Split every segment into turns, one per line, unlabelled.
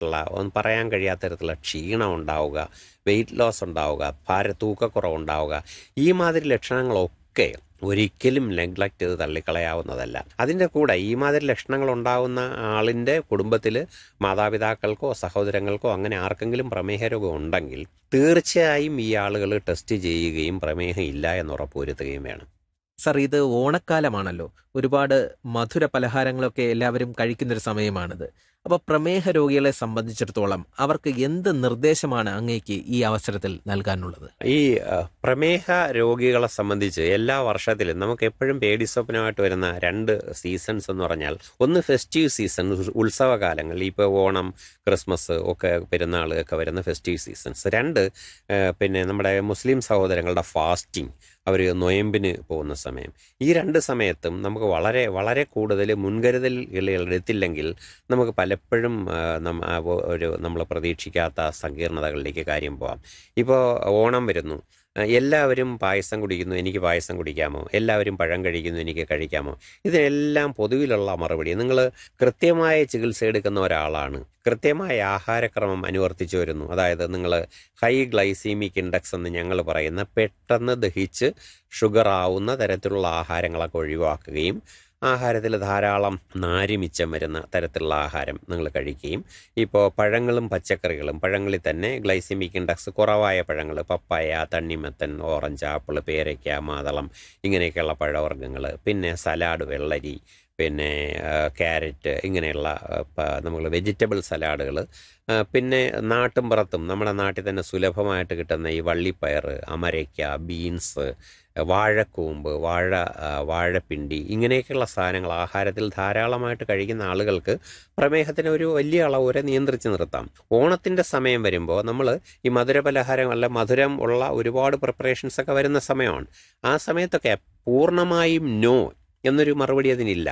ഉള്ള ഒന്നും പറയാൻ കഴിയാത്ത തരത്തിലുള്ള ക്ഷീണം ഉണ്ടാവുക വെയിറ്റ് ലോസ് ഉണ്ടാവുക ഭാര തൂക്കക്കുറവുണ്ടാവുക ഈ മാതിരി ലക്ഷണങ്ങളൊക്കെ ഒരിക്കലും നെഗ്ലക്റ്റ് ചെയ്ത് തള്ളിക്കളയാവുന്നതല്ല അതിൻ്റെ കൂടെ ഈ മാതിരി ലക്ഷണങ്ങൾ ഉണ്ടാവുന്ന ആളിൻ്റെ കുടുംബത്തിൽ മാതാപിതാക്കൾക്കോ സഹോദരങ്ങൾക്കോ അങ്ങനെ ആർക്കെങ്കിലും പ്രമേഹ രോഗം ഉണ്ടെങ്കിൽ തീർച്ചയായും ഈ ആളുകൾ ടെസ്റ്റ് ചെയ്യുകയും പ്രമേഹം ഇല്ല എന്ന് ഉറപ്പുവരുത്തുകയും വേണം
സർ ഇത് ഓണക്കാലമാണല്ലോ ഒരുപാട് മധുര പലഹാരങ്ങളൊക്കെ എല്ലാവരും കഴിക്കുന്നൊരു സമയമാണിത് അപ്പൊ പ്രമേഹ രോഗികളെ സംബന്ധിച്ചിടത്തോളം അവർക്ക് എന്ത് നിർദ്ദേശമാണ് അങ്ങേക്ക് ഈ അവസരത്തിൽ നൽകാനുള്ളത്
ഈ അഹ്, പ്രമേഹ രോഗികളെ സംബന്ധിച്ച് എല്ലാ വർഷത്തിലും നമുക്ക് എപ്പോഴും പേടിസ്വപ്നമായിട്ട് വരുന്ന രണ്ട് സീസൺസ് എന്ന് പറഞ്ഞാൽ ഒന്ന് ഫെസ്റ്റീവ് സീസൺ ഉത്സവകാലങ്ങൾ ഇപ്പോൾ ഓണം ക്രിസ്മസ് ഒക്കെ പെരുന്നാൾ ഒക്കെ വരുന്ന ഫെസ്റ്റീവ് സീസൺസ് രണ്ട് ഏഹ്, പിന്നെ നമ്മുടെ മുസ്ലിം സഹോദരങ്ങളുടെ ഫാസ്റ്റിംഗ് അവർ നൊയമ്പിന് പോകുന്ന സമയം ഈ രണ്ട് സമയത്തും നമുക്ക് വളരെ വളരെ കൂടുതൽ മുൻകരുതലുകൾ എടുത്തില്ലെങ്കിൽ നമുക്ക് പലപ്പോഴും ആ, നമ്മ- ആ, ഒരു നമ്മൾ പ്രതീക്ഷിക്കാത്ത സങ്കീർണതകളിലേക്ക് കാര്യം പോവാം ഇപ്പോൾ ഓണം വരുന്നു ആ, എല്ലാവരും പായസം കുടിക്കുന്നു എനിക്ക് പായസം കുടിക്കാമോ എല്ലാവരും പഴം കഴിക്കുന്നു എനിക്ക് കഴിക്കാമോ ഇതിനെല്ലാം പൊതുവിലുള്ള മറുപടി നിങ്ങൾ കൃത്യമായ ചികിത്സ എടുക്കുന്ന ഒരാളാണ് കൃത്യമായ ആഹാരക്രമം അനുവർത്തിച്ചു വരുന്നു അതായത് നിങ്ങൾ ഹൈ ഗ്ലൈസീമിക് ഇൻഡെക്സ് എന്ന് ഞങ്ങൾ പറയുന്ന പെട്ടെന്ന് ദഹിച്ച് ഷുഗർ ആവുന്ന തരത്തിലുള്ള ആഹാരങ്ങളൊക്കെ ഒഴിവാക്കുകയും ആഹാരത്തിൽ ധാരാളം നാര് മിച്ചം വരുന്ന തരത്തിലുള്ള ആഹാരം നിങ്ങൾ കഴിക്കുകയും ഇപ്പോൾ പഴങ്ങളും പച്ചക്കറികളും പഴങ്ങളിൽ തന്നെ ഗ്ലൈസിമിക് ഇൻഡെക്സ് കുറവായ പഴങ്ങൾ പപ്പായ തണ്ണിമത്തൻ ഓറഞ്ച് ആപ്പിൾ പേരയ്ക്ക മാതളം ഇങ്ങനെയൊക്കെയുള്ള പഴവർഗ്ഗങ്ങൾ പിന്നെ സലാഡ് വെള്ളരി പിന്നെ ആ, ക്യാരറ്റ് ഇങ്ങനെയുള്ള നമ്മൾ വെജിറ്റബിൾ സലാഡുകൾ പിന്നെ നാട്ടുംപുറത്തും നമ്മുടെ നാട്ടിൽ തന്നെ സുലഭമായിട്ട് കിട്ടുന്ന ഈ വള്ളിപ്പയർ അമരയ്ക്ക ബീൻസ് വാഴക്കൂമ്പ് വാഴ ആ, വാഴപ്പിണ്ടി ഇങ്ങനെയൊക്കെയുള്ള സാധനങ്ങൾ ആഹാരത്തിൽ ധാരാളമായിട്ട് കഴിക്കുന്ന ആളുകൾക്ക് പ്രമേഹത്തിന് ഒരു വലിയ അളവ് വരെ നിയന്ത്രിച്ച് നിർത്താം ഓണത്തിൻ്റെ സമയം വരുമ്പോൾ നമ്മൾ ഈ മധുര പലഹാരം അല്ല മധുരം ഉള്ള ഒരുപാട് പ്രിപ്പറേഷൻസ് ഒക്കെ വരുന്ന സമയമാണ് ആ സമയത്തൊക്കെ പൂർണ്ണമായും നോ എന്നൊരു മറുപടി അതിനില്ല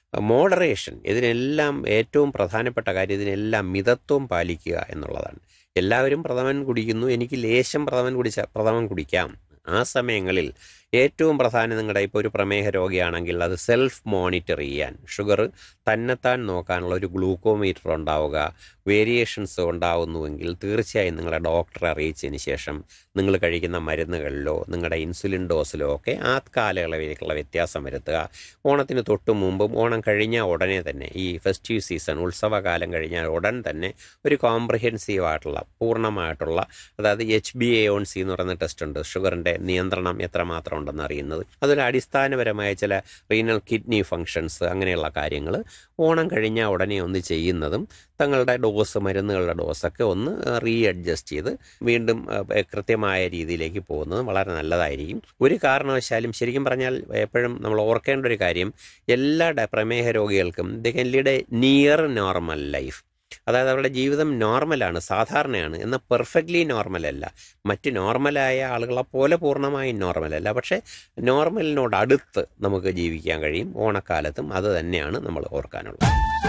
മോഡറേഷൻ ഇതിനെല്ലാം ഏറ്റവും പ്രധാനപ്പെട്ട കാര്യം ഇതിനെല്ലാം മിതത്വം പാലിക്കുക എന്നുള്ളതാണ് എല്ലാവരും പ്രഥമൻ കുടിക്കുന്നു എനിക്ക് ലേശം പ്രഥമൻ കുടിച്ച പ്രഥമൻ കുടിക്കാം ആ സമയങ്ങളിൽ ഏറ്റവും പ്രധാനം നിങ്ങളുടെ ഇപ്പോൾ ഒരു പ്രമേഹ രോഗിയാണെങ്കിൽ അത് സെൽഫ് മോണിറ്റർ ചെയ്യാൻ ഷുഗർ തന്നെത്താൻ നോക്കാനുള്ള ഒരു ഗ്ലൂക്കോമീറ്റർ ഉണ്ടാവുക വേരിയേഷൻസ് ഉണ്ടാവുന്നുവെങ്കിൽ തീർച്ചയായും നിങ്ങളുടെ ഡോക്ടറെ അറിയിച്ചതിന് ശേഷം നിങ്ങൾ കഴിക്കുന്ന മരുന്നുകളിലോ നിങ്ങളുടെ ഇൻസുലിൻ ഡോസിലോ ഒക്കെ ആ കാലയളവിലേക്കുള്ള വ്യത്യാസം വരുത്തുക ഓണത്തിന് തൊട്ട് മുമ്പും ഓണം കഴിഞ്ഞ ഉടനെ തന്നെ ഈ ഫെസ്റ്റീവ് സീസൺ ഉത്സവകാലം കഴിഞ്ഞാൽ ഉടൻ തന്നെ ഒരു കോംപ്രിഹെൻസീവ് ആയിട്ടുള്ള പൂർണ്ണമായിട്ടുള്ള അതായത് H B A one C എന്ന് പറയുന്ന ടെസ്റ്റ് ഉണ്ട് ഷുഗറിൻ്റെ നിയന്ത്രണം എത്രമാത്രം ഉണ്ടെന്ന് അറിയുന്നത് അതൊരു അടിസ്ഥാനപരമായ ചില റീനൽ കിഡ്നി ഫങ്ഷൻസ് അങ്ങനെയുള്ള കാര്യങ്ങൾ ഓണം കഴിഞ്ഞാൽ ഉടനെ ഒന്ന് ചെയ്യുന്നതും തങ്ങളുടെ ഡോസ് മരുന്നുകളുടെ ഡോസൊക്കെ ഒന്ന് റീ അഡ്ജസ്റ്റ് ചെയ്ത് വീണ്ടും ഏഹ്, കൃത്യമായ രീതിയിലേക്ക് പോകുന്നത് വളരെ നല്ലതായിരിക്കും ഒരു കാരണവശാലും ശരിക്കും പറഞ്ഞാൽ എപ്പോഴും നമ്മൾ ഓർക്കേണ്ട ഒരു കാര്യം എല്ലാ ഡ- പ്രമേഹ രോഗികൾക്കും they can lead a near normal life അതായത് അവരുടെ ജീവിതം നോർമലാണ് സാധാരണയാണ് എന്നാൽ പെർഫെക്റ്റ്ലി നോർമൽ അല്ല മറ്റ് നോർമലായ ആളുകളെ പോലെ പൂർണ്ണമായും നോർമൽ അല്ല പക്ഷേ നോർമലിനോട് അടുത്ത് നമുക്ക് ജീവിക്കാൻ കഴിയും ഓണക്കാലത്തും അത് തന്നെയാണ് നമ്മൾ ഓർക്കാനുള്ളത്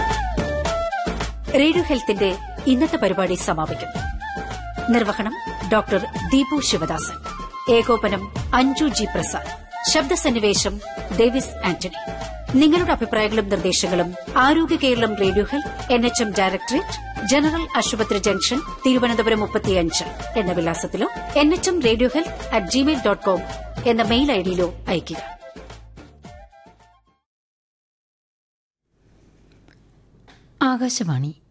റേഡിയോ ഹെൽത്തിന്റെ ഇന്നത്തെ പരിപാടി സമാപിക്കുന്നു നിർവഹണം ഡോക്ടർ ദീപു ശിവദാസൻ ഏകോപനം അഞ്ജു ജി പ്രസാദ് ശബ്ദസന്നിവേശം ഡേവിസ് ആന്റണി നിങ്ങളുടെ അഭിപ്രായങ്ങളും നിർദ്ദേശങ്ങളും Arogya Keralam radio health N H M directorate general ആശുപത്രി ജംഗ്ഷൻ തിരുവനന്തപുരം മുപ്പത്തിയഞ്ച് എന്ന വിലാസത്തിലോ N H M radio health at gmail dot com എന്ന മെയിൽ ഐഡിയിലോ അയയ്ക്കുക
ആകാശവാണി